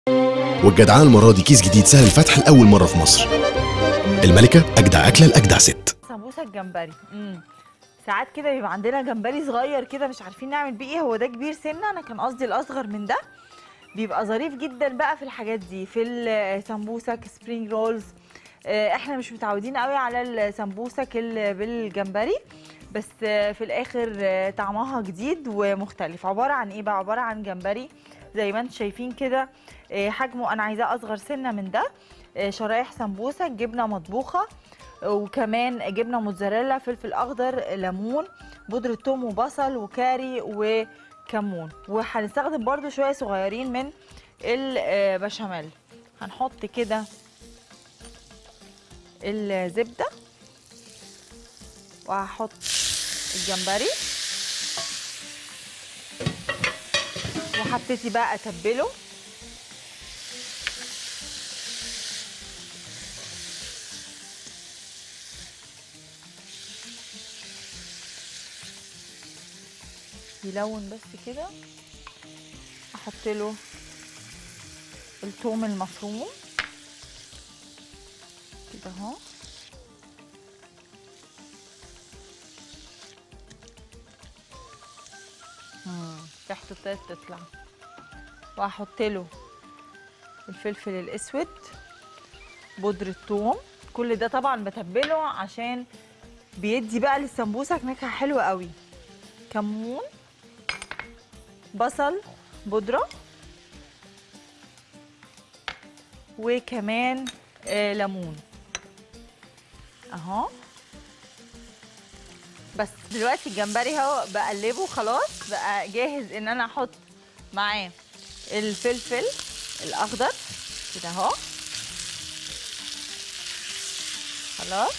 والجدعان المرة دي كيس جديد سهل الفتح لأول مرة في مصر الملكة أجدع أكلة لأجدع ست سمبوسه الجمبري امم ساعات كده بيبقى عندنا جمبري صغير كده مش عارفين نعمل بيه ايه هو ده كبير سنه انا كان قصدي الاصغر من ده بيبقى ظريف جدا بقى في الحاجات دي في السمبوسك سبرينج رولز آه، احنا مش متعودين قوي على السمبوسك اللي بالجمبري بس آه، في الاخر آه، طعمها جديد ومختلف عباره عن ايه بقى عباره عن جمبري زي ما انتم شايفين كده آه، حجمه انا عايزاه اصغر سنه من ده آه، شرايح سمبوسك جبنه مطبوخه وكمان جبنه موتزاريلا فلفل اخضر ليمون بودره ثوم وبصل وكاري وكمون وهنستخدم برده شويه صغيرين من البشاميل هنحط كده الزبده وهحط الجمبري وهبتدي بقى اتبله يلون بس كده احط له الثوم المفروم كده اهو مم، ريحته ابتدت تطلع واحط له الفلفل الاسود بودرة ثوم كل ده طبعا بتبله عشان بيدي بقى للسمبوسك نكهة حلوة قوي كمون بصل بودرة وكمان آه ليمون اهو بس دلوقتي الجمبري اهو بقلبه خلاص بقى جاهز ان انا احط معاه الفلفل الاخضر كده اهو خلاص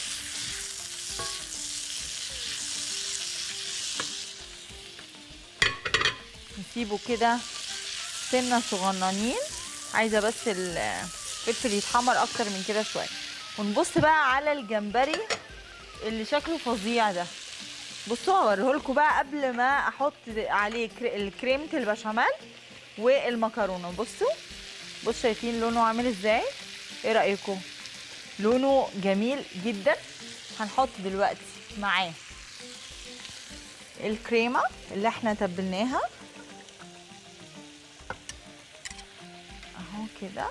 نسيبه كده سنه صغننين عايزه بس الفلفل يتحمر اكتر من كده شويه ونبص بقى على الجمبري اللي شكله فظيع ده بصوا هوريهولكوا بقى قبل ما احط عليه كر- الكريمه البشاميل والمكرونه بصوا بصوا شايفين لونه عامل ازاي ايه رايكم لونه جميل جدا هنحط دلوقتي معاه الكريمه اللي احنا تبلناها اهو كده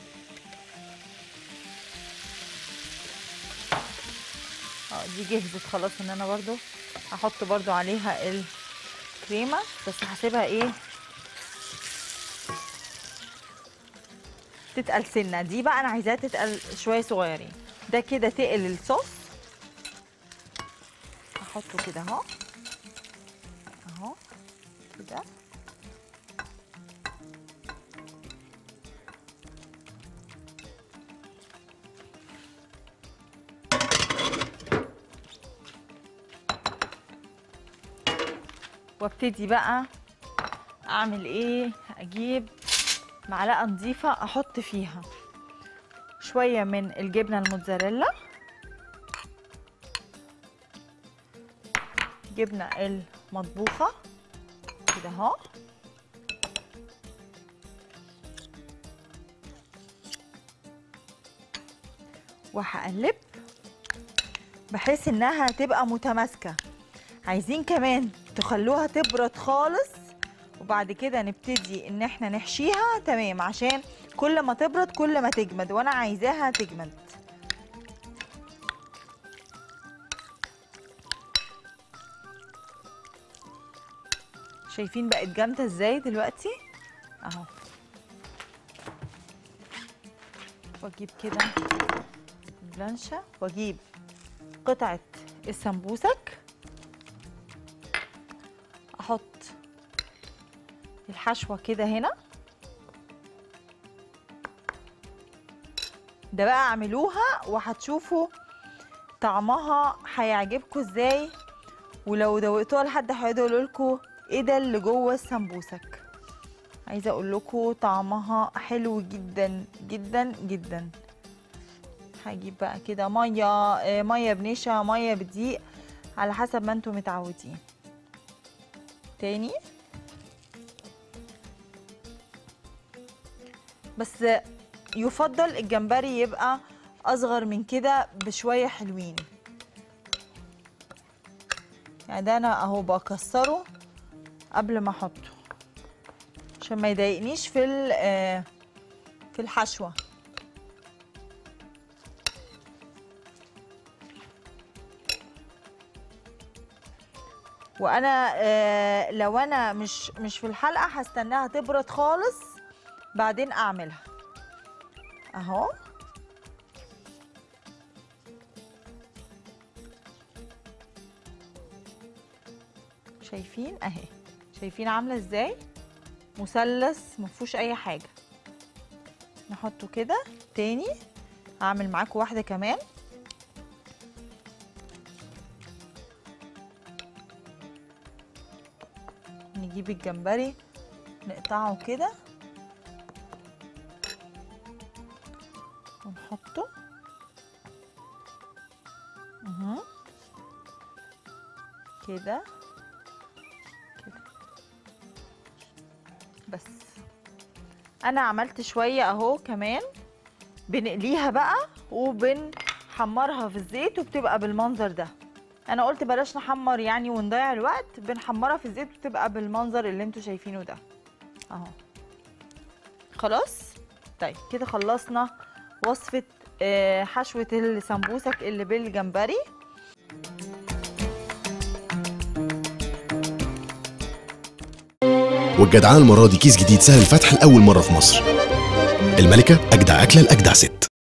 اه دي جهزت خلاص ان انا برضو هحط برضو عليها الكريمه بس هسيبها ايه تتقل سنه دي بقى انا عايزاها تتقل شويه صغيرين ده كده تقل الصوص هحطه كده اهو اهو كده وابتدي بقى اعمل ايه اجيب معلقه نظيفه احط فيها شويه من الجبنه الموتزاريلا جبنه المطبوخه كده اهو وهقلب بحيث انها تبقى متماسكه عايزين كمان تخلوها تبرد خالص وبعد كده نبتدي ان احنا نحشيها تمام عشان كل ما تبرد كل ما تجمد وانا عايزاها تجمد شايفين بقت جامده ازاي دلوقتي اهو واجيب كده بلانشة واجيب قطعه السمبوسك احط الحشوه كده هنا ده بقى اعملوها وهتشوفوا طعمها هيعجبكم ازاي ولو دوقتوها لحد هيقعدوا يقولوا لكم ايه ده اللي جوه السمبوسك عايزه اقول لكم طعمها حلو جدا جدا جدا هجيب بقى كده ميه آه، ميه بنشا ميه بدقيق على حسب ما انتم متعودين تاني بس يفضل الجمبري يبقى اصغر من كده بشويه حلوين يعني ده انا اهو بكسره قبل ما احطه عشان ما يضايقنيش في ال- آه، في الحشوه وانا آه، لو انا مش مش في الحلقه هستناها تبرد خالص بعدين اعملها اهو شايفين اهي شايفين عامله ازاي مثلث مفهوش اي حاجه نحطه كده تاني هعمل معاكم واحده كمان نجيب الجمبري نقطعه كده ونحطه اهو كده كده بس انا عملت شويه اهو كمان بنقليها بقى وبنحمرها في الزيت وبتبقى بالمنظر ده انا قلت بلاش نحمر يعني ونضيع الوقت بنحمرها في الزيت بتبقى بالمنظر اللي انتوا شايفينه ده اهو خلاص طيب كده خلصنا وصفة آه، حشوة السمبوسك اللي بالجمبري والجدعانة المرة دي كيس جديد سهل الفتح لأول مرة في مصر الملكة أجدع أكلة لأجدع ست